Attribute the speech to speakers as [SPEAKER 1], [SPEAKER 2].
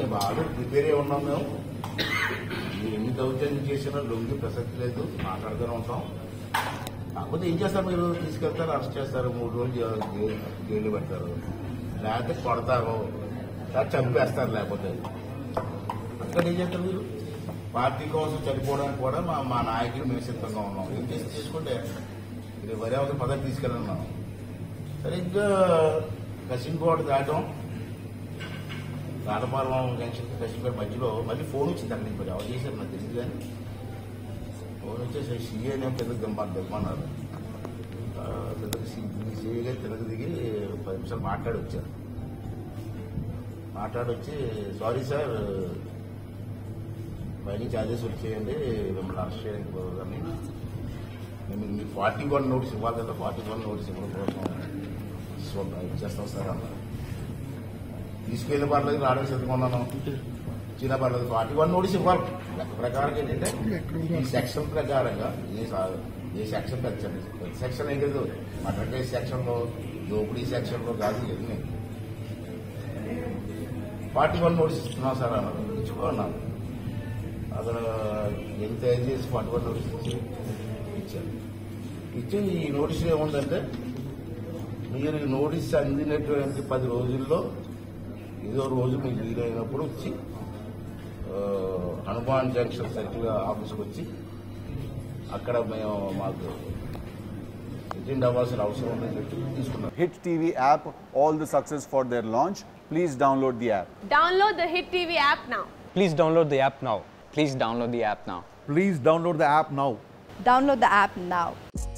[SPEAKER 1] మేము బాగా ప్రిపేర్ అయి ఉన్నాం మేము మీరు ఎన్ని దౌర్జన్యం చేసినా లొంగి ప్రసక్తి లేదు మాట్లాడుతూనే ఉంటాం కాకపోతే ఏం చేస్తారు మీరు తీసుకెళ్తారు అరెస్ట్ చేస్తారు మూడు రోజులు జైలు- జైలు- జైలు పెడతారు లేకపోతే కొడతారు లేకపోతే చంపేస్తారు లేకపోతే అక్కడ ఏం చేస్తారు మీరు పార్టీ కోసం చనిపోవడానికి కూడా మా మా నాయకులు మేము సిద్ధంగా ఉన్నాం ఏం చేసి తీసుకుంటే ఇది వరి అవసరం పదవి తీసుకెళ్ళన్నాం సరిగ్గా కసింకోట దాటం రాటపాలెం జంక్షన్ కసింకోట మధ్యలో మళ్ళీ ఫోన్ వచ్చింది అక్కడి నుంచి ఎవరు చేశారు నాకు తెలియదు కానీ ఫోన్ వచ్చేసి సీఏ నేను కిందకి దింపాలి దిమ్మన్నారు ఆ, కిందకి సీఏ గారు కిందకి దిగి పది నిమిషాలు మాట్లాడి వచ్చారు మాట్లాడొచ్చి సారీ సార్ పైనుంచి ఆదేశం వచ్చేయండి మిమ్మల్ని అరెస్ట్ చేయడానికి కుదరదని మేము మీకు ఫార్టీ వన్ నోటీస్ ఇవ్వాలి కదా ఫార్టీ వన్ నోటీస్ ఇవ్వడం కోసం ఇస్తాం- ఇచ్చేస్తాం సార్ అన్నారు తీసుకెళ్ళి పర్లేదు రావడానికి సిద్ధంగా ఉన్నాను చిన్న పర్లేదు ఫార్టీ వన్ నోటీస్ ఇవ్వాలి లెక్క ప్రకారం ఏంటంటే ఈ సెక్షన్ ప్రకారంగా ఏ సా- ఏ సెక్షన్ ప్రతి సెక్షన్ ఏం లేదు మటన్ సెక్షన్లో దోపిడీ సెక్షన్లో కాదు ఇవన్నీ ఫార్టీ వన్ నోటీస్ ఇస్తున్నాం సార్ అన్నారు ఇచ్చుకో అన్నారు అతను ఎంత తయారు చేసి ఫార్టీ వన్ నోటీస్ ఇచ్చి ఇచ్చారు ఇచ్చి ఈ నోటీస్ ఏముందంటే మీరు ఈ నోటీస్ అందినటువంటి పది రోజుల్లో ఏదో రోజు మీకు వీలైనప్పుడు వచ్చి ఆ, హనుమాన్ జంక్షన్ సర్కిల్ ఆఫీస్కి వచ్చి అక్కడ మేము మాకు అటెండ్ అవ్వాల్సిన అవసరం ఉందని చెప్పి తీసుకున్నాం
[SPEAKER 2] Hit TV app, all the success for their launch. Please download the app.
[SPEAKER 3] Download the Hit TV app now.
[SPEAKER 4] Please download the app now.
[SPEAKER 5] Please download the app now.
[SPEAKER 6] Please download the app now.
[SPEAKER 7] Download the app now.